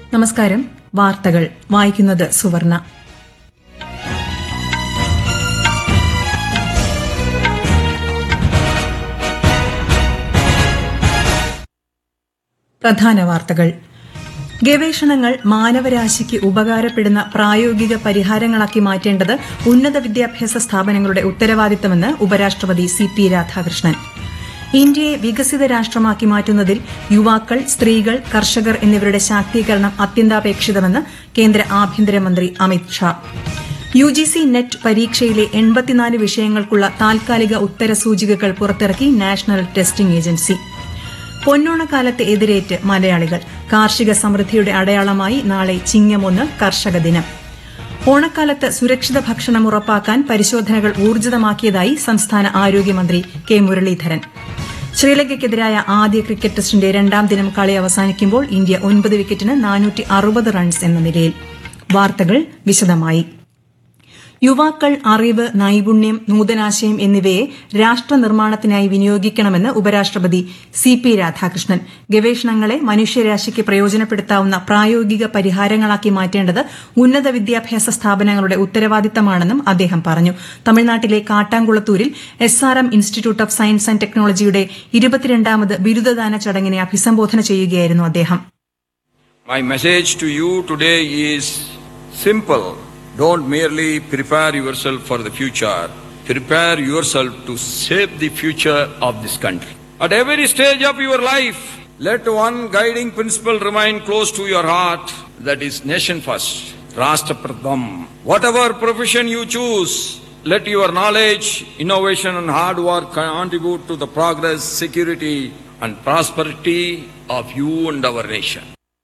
നമസ്കാരം വാർത്തകൾ വായിക്കുന്നത് സുവർണ പ്രധാന വാർത്തകൾ ഗവേഷണങ്ങൾ മാനവരാശിക്ക് ഉപകാരപ്പെടുന്ന പ്രായോഗിക പരിഹാരങ്ങളാക്കി മാറ്റേണ്ടത് ഉന്നത വിദ്യാഭ്യാസ സ്ഥാപനങ്ങളുടെ ഉത്തരവാദിത്തമെന്ന് ഉപരാഷ്ട്രപതി സി പി രാധാകൃഷ്ണൻ ഇന്ത്യയെ വികസിത രാഷ്ട്രമാക്കി മാറ്റുന്നതിൽ യുവാക്കൾ സ്ത്രീകൾ കർഷകർ എന്നിവരുടെ ശാക്തീകരണം അത്യന്താപേക്ഷിതമെന്ന് കേന്ദ്ര ആഭ്യന്തരമന്ത്രി Amit Shah U G C NET പരീക്ഷയിലെ എൺപത്തിനാല് വിഷയങ്ങൾക്കുള്ള താൽക്കാലിക ഉത്തരസൂചികകൾ പുറത്തിറക്കി നാഷണൽ ടെസ്റ്റിംഗ് ഏജൻസി പൊന്നോണക്കാലത്തെ എതിരേറ്റ് മലയാളികൾ കാർഷിക സമൃദ്ധിയുടെ അടയാളമായി നാളെ ചിങ്ങമൊന്ന് കർഷക ദിനം ഓണക്കാലത്ത് സുരക്ഷിത ഭക്ഷണം ഉറപ്പാക്കാൻ പരിശോധനകൾ ഊർജിതമാക്കിയതായി സംസ്ഥാന ആരോഗ്യമന്ത്രി കെ മുരളീധരൻ ശ്രീലങ്കയ്ക്കെതിരായ ആദ്യ ക്രിക്കറ്റ് ടെസ്റ്റിന്റെ രണ്ടാം ദിനം കളി അവസാനിക്കുമ്പോൾ ഇന്ത്യ ഒൻപത് വിക്കറ്റിന് നാനൂറ്റി അറുപത് റൺസ് എന്ന നിലയിൽ വാർത്തകൾ വിശദമായി യുവാക്കൾ അറിവ് നൈപുണ്യം നൂതനാശയം എന്നിവയെ രാഷ്ട്ര നിർമ്മാണത്തിനായി വിനിയോഗിക്കണമെന്ന് ഉപരാഷ്ട്രപതി സി പി രാധാകൃഷ്ണൻ ഗവേഷണങ്ങളെ മനുഷ്യരാശിക്ക് പ്രയോജനപ്പെടുത്താവുന്ന പ്രായോഗിക പരിഹാരങ്ങളാക്കി മാറ്റേണ്ടത് ഉന്നത വിദ്യാഭ്യാസ സ്ഥാപനങ്ങളുടെ ഉത്തരവാദിത്തമാണെന്നും അദ്ദേഹം പറഞ്ഞു തമിഴ്നാട്ടിലെ കാട്ടാംകുളത്തൂരിൽ S R M Institute of Science and ടെക്നോളജിയുടെ ഇരുപത്തിരണ്ടാമത് ബിരുദദാന ചടങ്ങിനെ അഭിസംബോധന ചെയ്യുകയായിരുന്നു അദ്ദേഹം My message to you today is simple. Don't merely prepare yourself for the future, prepare yourself to shape the future of this country. At every stage of your life, let one guiding principle remain close to your heart that is nation first, Rashtra Pratham. Whatever profession you choose, let your knowledge, innovation, and hard work contribute to the progress, security, and prosperity of you and our nation.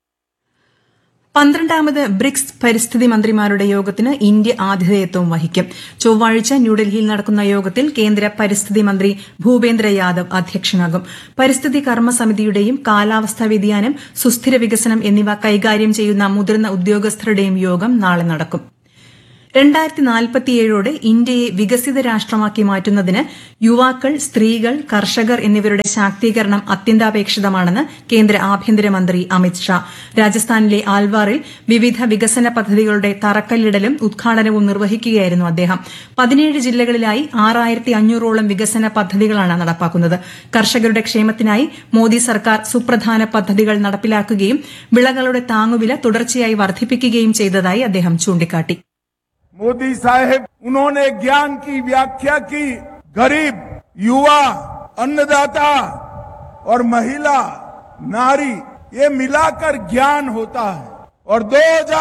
പന്ത്രണ്ടാമത് BRICS പരിസ്ഥിതി മന്ത്രിമാരുടെ യോഗത്തിന് India ആതിഥേയത്വം വഹിക്കും ചൊവ്വാഴ്ച ന്യൂഡൽഹിയിൽ നടക്കുന്ന യോഗത്തിൽ കേന്ദ്ര പരിസ്ഥിതി മന്ത്രി ഭൂപേന്ദ്ര യാദവ് അധ്യക്ഷനാകും പരിസ്ഥിതി കർമ്മസമിതിയുടെയും കാലാവസ്ഥാ വ്യതിയാനം സുസ്ഥിര വികസനം എന്നിവ കൈകാര്യം ചെയ്യുന്ന മുതിർന്ന ഉദ്യോഗസ്ഥരുടെയും യോഗം നാളെ നടക്കും രണ്ടായിരത്തി നാൽപ്പത്തിയേഴോടെ ഇന്ത്യയെ വികസിത രാഷ്ട്രമാക്കി മാറ്റുന്നതിന് യുവാക്കൾ സ്ത്രീകൾ കർഷകർ എന്നിവരുടെ ശാക്തീകരണം അത്യന്താപേക്ഷിതമാണെന്ന് കേന്ദ്ര ആഭ്യന്തരമന്ത്രി അമിത് ഷാ രാജസ്ഥാനിലെ ആൽവാറിൽ വിവിധ വികസന പദ്ധതികളുടെ തറക്കല്ലിടലും ഉദ്ഘാടനവും നിർവഹിക്കുകയായിരുന്നു അദ്ദേഹം പതിനേഴ് ജില്ലകളിലായി ആറായിരത്തി അഞ്ഞൂറോളം വികസന പദ്ധതികളാണ് നടപ്പാക്കുന്നത് കർഷകരുടെ ക്ഷേമത്തിനായി മോദി സർക്കാർ സുപ്രധാന പദ്ധതികൾ നടപ്പിലാക്കുകയും വിളകളുടെ താങ്ങുവില തുടർച്ചയായി വർദ്ധിപ്പിക്കുകയും ചെയ്തതായി അദ്ദേഹം ചൂണ്ടിക്കാട്ടി मोदी साहब उन्होंने ज्ञान की व्याख्या की गरीब युवा अन्नदाता और महिला नारी ये मिलाकर ज्ञान होता है और दो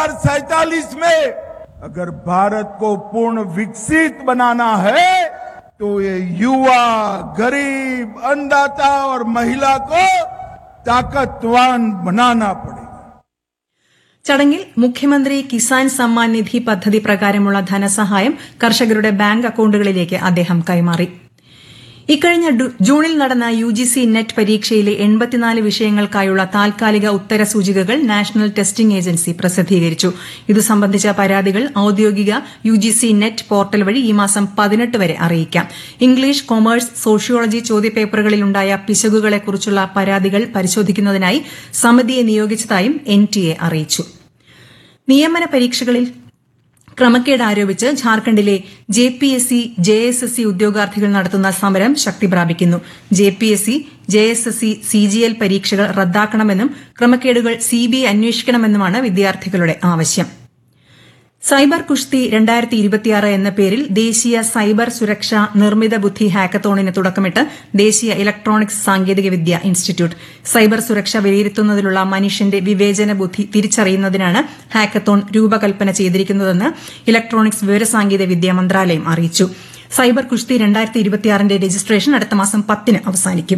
में अगर भारत को पूर्ण विकसित बनाना है तो ये युवा गरीब अन्नदाता और महिला को ताकतवान बनाना पड़ेगा ചടങ്ങിൽ മുഖ്യമന്ത്രി കിസാൻ സമ്മാൻ നിധി പദ്ധതി പ്രകാരമുള്ള ധനസഹായം കർഷകരുടെ ബാങ്ക് അക്കൌണ്ടുകളിലേക്ക് അദ്ദേഹം കൈമാറി ഇക്കഴിഞ്ഞ ഡു- ജൂണിൽ നടന്ന യു ജി സി നെറ്റ് പരീക്ഷയിലെ എൺപത്തിനാല് വിഷയങ്ങൾക്കായുള്ള താൽക്കാലിക ഉത്തരസൂചികകൾ നാഷണൽ ടെസ്റ്റിംഗ് ഏജൻസി പ്രസിദ്ധീകരിച്ചു ഇതു സംബന്ധിച്ച പരാതികൾ ഔദ്യോഗിക U G C NET portal വഴി ഈ മാസം പതിനെട്ട് വരെ അറിയിക്കാം ഇംഗ്ലീഷ് കൊമേഴ്സ് സോഷ്യോളജി ചോദ്യപേപ്പറുകളിലുണ്ടായ പിശകുകളെക്കുറിച്ചുള്ള പരാതികൾ പരിശോധിക്കുന്നതിനായി സമിതിയെ നിയോഗിച്ചതായും എൻ ടി എ അറിയിച്ചു നിയമന പരീക്ഷകളിൽ ക്രമക്കേട് ആരോപിച്ച് ഝാർഖണ്ഡിലെ J P S C J S S C ഉദ്യോഗാർത്ഥികൾ നടത്തുന്ന സമരം ശക്തി പ്രാപിക്കുന്നു J P S C J S S C C G L പരീക്ഷകൾ റദ്ദാക്കണമെന്നും ക്രമക്കേടുകൾ സി ബി ഐ അന്വേഷിക്കണമെന്നുമാണ് വിദ്യാർത്ഥികളുടെ ആവശ്യം സൈബർ കുഷ്തി രണ്ടായിരത്തി ഇരുപത്തിയാറ് എന്ന പേരിൽ ദേശീയ സൈബർ സുരക്ഷാ നിർമ്മിത ബുദ്ധി ഹാക്കത്തോണിന് തുടക്കമിട്ട് ദേശീയ ഇലക്ട്രോണിക്സ് സാങ്കേതികവിദ്യ ഇൻസ്റ്റിറ്റ്യൂട്ട് സൈബർ സുരക്ഷ വിലയിരുത്തുന്നതിലുള്ള മനുഷ്യന്റെ വിവേചന ബുദ്ധി തിരിച്ചറിയുന്നതിനാണ് ഹാക്കത്തോൺ രൂപകൽപ്പന ചെയ്തിരിക്കുന്നതെന്ന് ഇലക്ട്രോണിക്സ് വിവരസാങ്കേതിക വിദ്യ മന്ത്രാലയം അറിയിച്ചു സൈബർ കുഷ്തി രണ്ടായിരത്തി ഇരുപത്തിയാറിന്റെ രജിസ്ട്രേഷൻ അടുത്ത മാസം പത്തിന് അവസാനിക്കും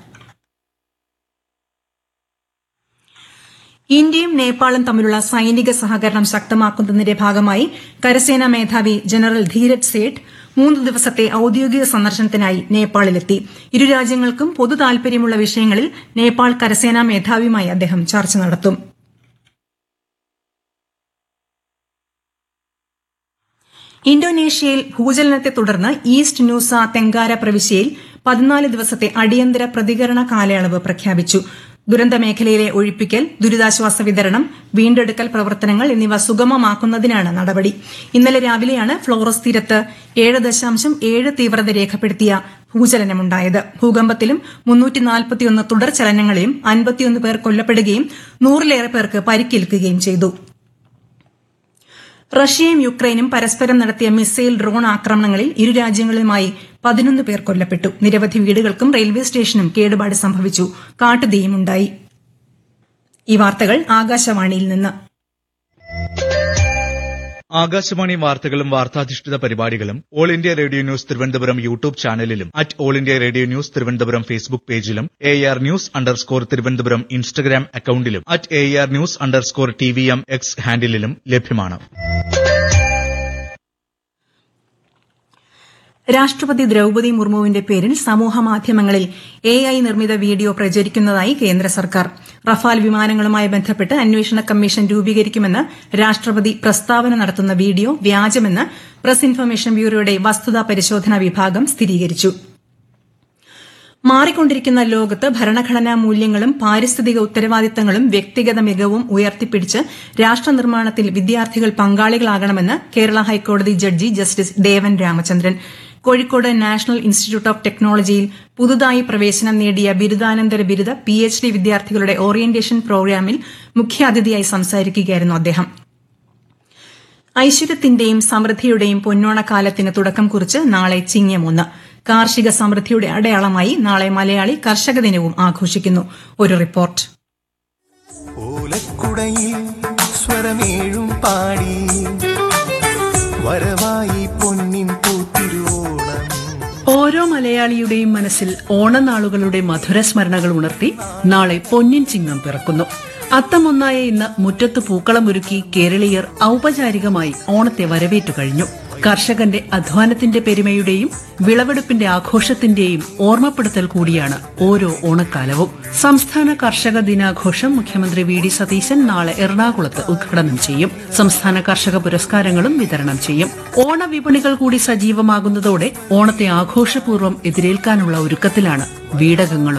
ഇന്ത്യയും നേപ്പാളും തമ്മിലുള്ള സൈനിക സഹകരണം ശക്തമാക്കുന്നതിന്റെ ഭാഗമായി കരസേനാ മേധാവി ജനറൽ ധീരജ് സേഠ് മൂന്ന് ദിവസത്തെ ഔദ്യോഗിക സന്ദർശനത്തിനായി നേപ്പാളിലെത്തി ഇരു രാജ്യങ്ങൾക്കും പൊതു താൽപര്യമുള്ള വിഷയങ്ങളിൽ നേപ്പാൾ കരസേനാ മേധാവിയുമായി അദ്ദേഹം ചർച്ച നടത്തും ഇന്തോനേഷ്യയിൽ ഭൂചലനത്തെ തുടർന്ന് ഈസ്റ്റ് ന്യൂസ തെങ്കാര പ്രവിശ്യയിൽ പതിനാല് ദിവസത്തെ അടിയന്തര പ്രതികരണ കാലയളവ് പ്രഖ്യാപിച്ചു ദുരന്ത മേഖലയിലെ ഒഴിപ്പിക്കൽ ദുരിതാശ്വാസ വിതരണം വീണ്ടെടുക്കൽ പ്രവർത്തനങ്ങൾ എന്നിവ സുഗമമാക്കുന്നതിനാണ് നടപടി ഇന്നലെ രാവിലെയാണ് ഫ്ലോറസ് തീരത്ത് ഏഴ് ദശാംശം ഏഴ് തീവ്രത രേഖപ്പെടുത്തിയ ഭൂചലനമുണ്ടായത് ഭൂകമ്പത്തിലും മുന്നൂറ്റിനാൽപ്പത്തിയൊന്ന് തുടർ ചലനങ്ങളിലും അൻപത്തിയൊന്ന് പേർ കൊല്ലപ്പെടുകയും നൂറിലേറെ പേർക്ക് പരിക്കേൽക്കുകയും ചെയ്തു റഷ്യയും യുക്രൈനും പരസ്പരം നടത്തിയ മിസൈൽ ഡ്രോൺ ആക്രമണങ്ങളിൽ ഇരു രാജ്യങ്ങളുമായി പതിനൊന്ന് പേർ കൊല്ലപ്പെട്ടു നിരവധി വീടുകൾക്കും റെയിൽവേ സ്റ്റേഷനും കേടുപാട് സംഭവിച്ചു കാട്ടുതീയുമുണ്ടായി ഈ വാർത്തകൾ ആകാശവാണിയിൽ നിന്ന് ആകാശവാണി വാർത്തകളും വാർത്താധിഷ്ഠിത പരിപാടികളും All India Radio News Thiruvananthapuram YouTube ചാനലിലും at All India Radio News Thiruvananthapuram Facebook പേജിലും A R news underscore Thiruvananthapuram Instagram അക്കൌണ്ടിലും at A R news underscore T V M X ഹാൻഡിലും ലഭ്യമാണ് രാഷ്ട്രപതി ദ്രൌപതി മുർമുവിന്റെ പേരിൽ സമൂഹമാധ്യമങ്ങളിൽ എ ഐ നിർമ്മിത വീഡിയോ പ്രചരിക്കുന്നതായി കേന്ദ്ര സർക്കാർ റഫാൽ വിമാനങ്ങളുമായി ബന്ധപ്പെട്ട് അന്വേഷണ കമ്മീഷൻ രൂപീകരിക്കുമെന്ന് രാഷ്ട്രപതി പ്രസ്താവന നടത്തുന്ന വീഡിയോ വ്യാജമെന്ന് പ്രസ് ഇൻഫർമേഷൻ ബ്യൂറോയുടെ വസ്തുതാ പരിശോധനാ വിഭാഗം സ്ഥിരീകരിച്ചു മാറിക്കൊണ്ടിരിക്കുന്ന ലോകത്ത് ഭരണഘടനാ മൂല്യങ്ങളും പാരിസ്ഥിതിക ഉത്തരവാദിത്തങ്ങളും വ്യക്തിഗത മികവും ഉയർത്തിപ്പിടിച്ച് രാഷ്ട്രനിർമ്മാണത്തിൽ വിദ്യാർത്ഥികൾ പങ്കാളികളാകണമെന്ന് കേരള ഹൈക്കോടതി ജഡ്ജി justice Devan Ramachandran Kozhikode National Institute of ടെക്നോളജിയിൽ പുതുതായി പ്രവേശനം നേടിയ ബിരുദാനന്തര ബിരുദ പി എച്ച് ഡി വിദ്യാർത്ഥികളുടെ ഓറിയന്റേഷൻ പ്രോഗ്രാമിൽ മുഖ്യാതിഥിയായി സംസാരിക്കുകയായിരുന്നു അദ്ദേഹം ഐശ്വര്യത്തിന്റെയും സമൃദ്ധിയുടെയും പൊന്നോണക്കാലത്തിന് തുടക്കം കുറിച്ച് നാളെ ചിങ്ങമൊന്ന് കാർഷിക സമൃദ്ധിയുടെ അടയാളമായി നാളെ മലയാളി കർഷക ദിനവും ആഘോഷിക്കുന്നു ഒരു റിപ്പോർട്ട് ഓലക്കുടയിൽ സ്വരമേഴും പാടി വരവായി പൊന്നിൻ പൂത്തിരുവോണം ഓരോ മലയാളിയുടെയും മനസ്സിൽ ഓണനാളുകളുടെ മധുരസ്മരണകൾ ഉണർത്തി നാളെ പൊന്നിൻ ചിങ്ങം പിറക്കുന്നു അത്തമൊന്നായ ഇന്ന് മുറ്റത്ത് പൂക്കളമൊരുക്കി കേരളീയർ ഔപചാരികമായി ഓണത്തെ വരവേറ്റു കഴിഞ്ഞു കർഷകന്റെ അധ്വാനത്തിന്റെ പെരുമയുടെയും വിളവെടുപ്പിന്റെ ആഘോഷത്തിന്റെയും ഓർമ്മപ്പെടുത്തൽ കൂടിയാണ് ഓരോ ഓണക്കാലവും സംസ്ഥാന കർഷക ദിനാഘോഷം മുഖ്യമന്ത്രി വി ഡി സതീശൻ നാളെ എറണാകുളത്ത് ഉദ്ഘാടനം ചെയ്യും സംസ്ഥാന കർഷക പുരസ്കാരങ്ങളും വിതരണം ചെയ്യും ഓണവിപണികൾ കൂടി സജീവമാകുന്നതോടെ ഓണത്തെ ആഘോഷപൂർവ്വം എതിരേൽക്കാനുള്ള ഒരുക്കത്തിലാണ് വീടകങ്ങളും